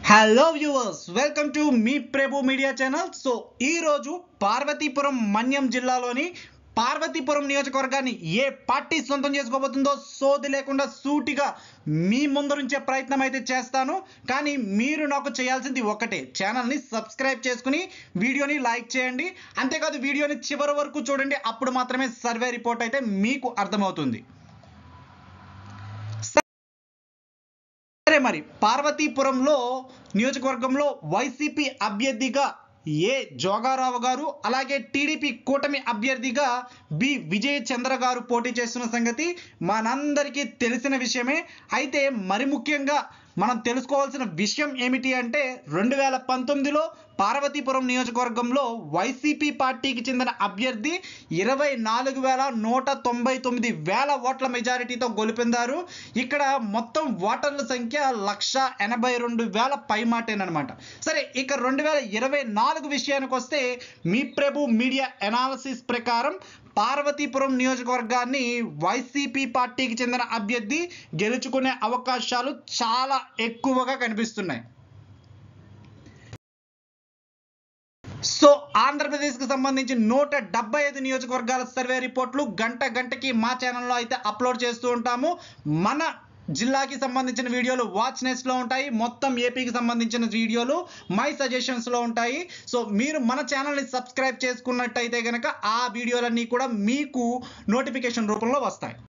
hello viewers welcome to మీ Prabhu media channel so ఈ రోజు పార్వతీపురం మన్యం జిల్లాలోని పార్వతీపురం నియోజకవర్గాన్ని ఏ పార్టీ సొంతం చేసుకోబోతుందో సోది లేకుండా సూటిగా మీ ముందరుంచే ప్రయత్నం అయితే చేస్తాను కానీ మీరు నాకు చేయాల్సింది ఒకటే ఛానల్ని సబ్స్క్రైబ్ చేసుకుని వీడియోని లైక్ చేయండి అంతేకాదు వీడియోని చివరి వరకు చూడండి అప్పుడు మాత్రమే సర్వే రిపోర్ట్ అయితే మీకు అర్థమవుతుంది సరే మరి పార్వతీపురంలో నియోజకవర్గంలో వైసీపీ అభ్యర్థిగా ఏ జోగారావు గారు అలాగే టీడీపీ కూటమి అభ్యర్థిగా బి విజయ్ చంద్ర గారు పోటీ చేస్తున్న సంగతి మనందరికీ తెలిసిన విషయమే అయితే మరి ముఖ్యంగా మనం తెలుసుకోవాల్సిన విషయం ఏమిటి అంటే రెండు వేల పంతొమ్మిదిలో పార్వతీపురం నియోజకవర్గంలో వైసీపీ పార్టీకి చెందిన అభ్యర్థి ఇరవై నాలుగు వేల నూట తొంభై తొమ్మిది వేల ఓట్ల మెజారిటీతో గెలుపొందారు ఇక్కడ మొత్తం ఓటర్ల సంఖ్య లక్ష ఎనభై రెండు వేల పైమాటేనమాట సరే ఇక రెండు వేల ఇరవై నాలుగు విషయానికి వస్తే మీ ప్రభు మీడియా ఎనాలసిస్ ప్రకారం పార్వతీపురం నియోజకవర్గాన్ని వైసీపీ పార్టీకి చెందిన అభ్యర్థి గెలుచుకునే అవకాశాలు చాలా ఎక్కువగా కనిపిస్తున్నాయి సో ఆంధ్రప్రదేశ్కి సంబంధించి నూట డెబ్బై ఐదు నియోజకవర్గాల సర్వే రిపోర్ట్లు గంట గంటకి మా ఛానల్లో అయితే అప్లోడ్ చేస్తూ ఉంటాము మన జిల్లాకి సంబంధించిన వీడియోలు వాచ్ నెస్ట్లో ఉంటాయి మొత్తం ఏపీకి సంబంధించిన వీడియోలు మై సజెషన్స్లో ఉంటాయి సో మీరు మన ఛానల్ని సబ్స్క్రైబ్ చేసుకున్నట్టయితే కనుక ఆ వీడియోలన్నీ కూడా మీకు నోటిఫికేషన్ రూపంలో వస్తాయి